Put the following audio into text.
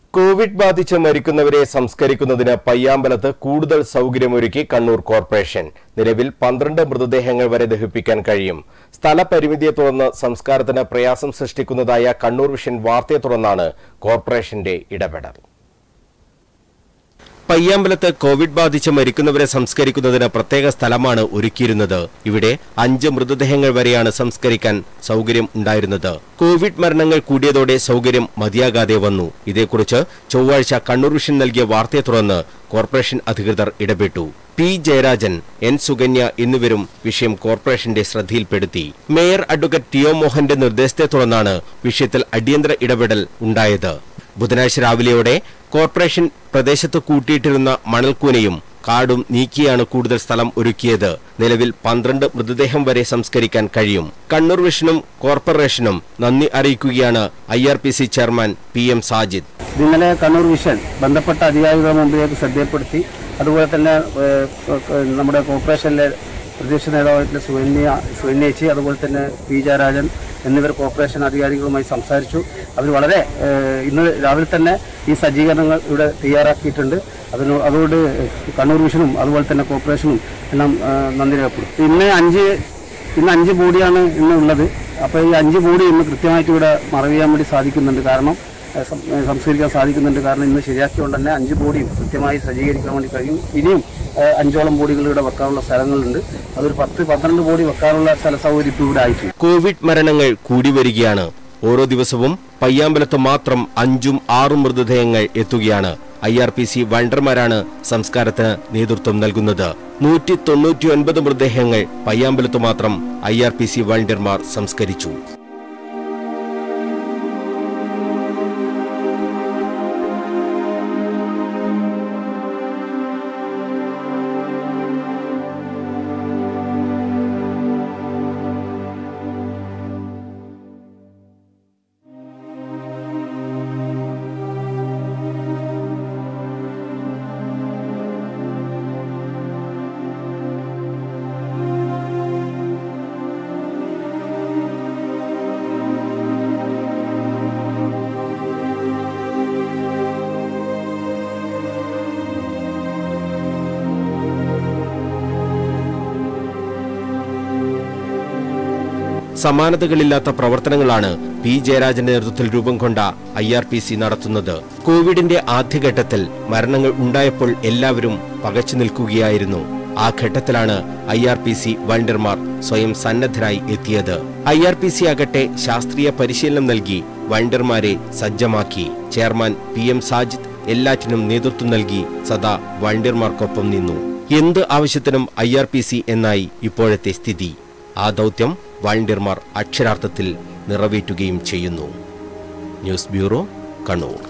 Covid ബാധിച്ച് മരിക്കുന്നവരെ സംസ്കരിക്കുന്നതിന് പയ്യാമ്പലത്ത് കൂടുതൽ സൗകര്യമൊരുക്കി Kannur corporation നിലവിൽ പന്ത്രണ്ട് മൃതദേഹങ്ങൾ വരെ ദഹിപ്പിക്കാൻ കഴിയും സ്ഥലപരിമിതിയെ തുടർന്ന് സംസ്കാരത്തിന് പ്രയാസം സൃഷ്ടിക്കുന്നതായ കണ്ണൂർ വിഷൻ വാർത്തയെ തുടർന്നാണ് കോർപ്പറേഷന്റെ ഇടപെടൽ പയ്യാമ്പലത്ത് കോവിഡ് ബാധിച്ച് മരിക്കുന്നവരെ സംസ്കരിക്കുന്നതിന് പ്രത്യേക സ്ഥലമാണ് ഒരുക്കിയിരുന്നത് ഇവിടെ അഞ്ച് മൃതദേഹങ്ങൾ വരെയാണ് സംസ്കരിക്കാൻ സൗകര്യം ഉണ്ടായിരുന്നത് കോവിഡ് മരണങ്ങൾ കൂടിയതോടെ സൗകര്യം മതിയാകാതെ വന്നു ഇതേക്കുറിച്ച് ചൊവ്വാഴ്ച കണ്ണൂർ വിഷൻ നൽകിയ വാർത്തയെ തുടർന്ന് കോർപ്പറേഷൻ അധികൃതർ ഇടപെട്ടു പി ജയരാജൻ എൻ സുകന്യ എന്നിവരും വിഷയം കോർപ്പറേഷന്റെ ശ്രദ്ധയിൽപ്പെടുത്തി മേയർ അഡ്വക്കേറ്റ് ടി ഒ മോഹന്റെ നിർദ്ദേശത്തെ തുടർന്നാണ് വിഷയത്തിൽ അടിയന്തര ഇടപെടൽ ഉണ്ടായത് ബുധനാഴ്ച രാവിലെയോടെ കോർപ്പറേഷൻ പ്രദേശത്ത് കൂട്ടിയിട്ടിരുന്ന മണൽക്കൂനയും കാടും നീക്കിയാണ് കൂടുതൽ സ്ഥലം ഒരുക്കിയത് നിലവിൽ പന്ത്രണ്ട് മൃതദേഹം വരെ സംസ്കരിക്കാൻ കഴിയും കണ്ണൂർ വിഷനും കോർപ്പറേഷനും നന്ദി അറിയിക്കുകയാണ് I R P C chairman P M Sajid ഇന്നലെ കണ്ണൂർ വിഷൻ ബന്ധപ്പെട്ട അധികാരികളുടെ മുമ്പിലേക്ക് ശ്രദ്ധയപ്പെടുത്തി അതുപോലെ തന്നെ ഏഹ്, ഏഹ്, നമ്മുടെ കോർപ്പറേഷനിലെ പ്രതിപക്ഷ നേതാവായിട്ടുള്ള സുകന്യ സുകന്യേച്ചി അതുപോലെ തന്നെ പി ജയരാജൻ എന്നിവർ കോർപ്പറേഷൻ അധികാരികളുമായി സംസാരിച്ചു അവർ വളരെ ഏഹ്, ഇന്ന് രാവിലെ തന്നെ ഈ സജ്ജീകരണങ്ങൾ ഇവിടെ തയ്യാറാക്കിയിട്ടുണ്ട് അതിന് അതുകൊണ്ട് കണ്ണൂർ വിഷനും അതുപോലെ തന്നെ കോർപ്പറേഷനും എല്ലാം ഏഹ്, നന്ദി രേഖപ്പെടുത്തും ഇന്ന് അഞ്ച് ഇന്ന് അഞ്ച് ബോഡിയാണ് ഇന്ന് ഉള്ളത് അപ്പോൾ ഈ അഞ്ച് ബോഡി ഇന്ന് കൃത്യമായിട്ട് ഇവിടെ മറവ് ചെയ്യാൻ വേണ്ടി സാധിക്കുന്നുണ്ട് കാരണം ഏഹ് സം- ഏഹ് സംസ്കരിക്കാൻ സാധിക്കുന്നുണ്ട് കാരണം ഇന്ന് ശരിയാക്കിയതുകൊണ്ട് തന്നെ അഞ്ച് ബോഡിയും കൃത്യമായി സജ്ജീകരിക്കാൻ വേണ്ടി കഴിയും ഇനിയും ഏഹ് അഞ്ചോളം ബോഡികൾ ഇവിടെ വെക്കാനുള്ള സ്ഥലങ്ങളുണ്ട് അതൊരു പത്ത് പന്ത്രണ്ട് ബോഡി വെക്കാനുള്ള സ്ഥല സൗകര്യം ഇപ്പോൾ ഇവിടെ ആയിട്ടുണ്ട് കോവിഡ് മരണങ്ങൾ കൂടി വരികയാണ് ഓരോ ദിവസവും പയ്യാമ്പലത്ത് മാത്രം അഞ്ചും ആറും മൃതദേഹങ്ങൾ എത്തുകയാണ് ഐ ആർ പി സി വണ്ടർമാരാണ് സംസ്കാരത്തിന് നേതൃത്വം നൽകുന്നത് നൂറ്റി തൊണ്ണൂറ്റിയൊൻപത് മൃതദേഹങ്ങൾ പയ്യാമ്പലത്ത് മാത്രം ഐ ആർ പി സി വണ്ടർമാർ സംസ്കരിച്ചു സമാനതകളില്ലാത്ത പ്രവർത്തനങ്ങളാണ് പി ജയരാജന്റെ നേതൃത്വത്തിൽ രൂപം കൊണ്ട ഐ ആർ പി സി നടത്തുന്നത് കോവിഡിന്റെ ആദ്യഘട്ടത്തിൽ മരണങ്ങൾ ഉണ്ടായപ്പോൾ എല്ലാവരും പകച്ചു നിൽക്കുകയായിരുന്നു ആ ഘട്ടത്തിലാണ് ഐ ആർ പി സി വണ്ടർമാർ സ്വയം സന്നദ്ധരായി എത്തിയത് ഐ ആർ പി സി ആകട്ടെ ശാസ്ത്രീയ പരിശീലനം നൽകി വണ്ടർമാരെ സജ്ജമാക്കി ചെയർമാൻ പി എം സാജിദ് എല്ലാറ്റിനും നേതൃത്വം നൽകി സദാ വണ്ടർമാർക്കൊപ്പം നിന്നു എന്ത് ആവശ്യത്തിനും ഐ ആർ പി സി എന്നായി ഇപ്പോഴത്തെ സ്ഥിതി ആ ദൗത്യം വാളണ്ടിയർമാർ അക്ഷരാർത്ഥത്തിൽ നിറവേറ്റുകയും ചെയ്യുന്നു ന്യൂസ് ബ്യൂറോ കണ്ണൂർ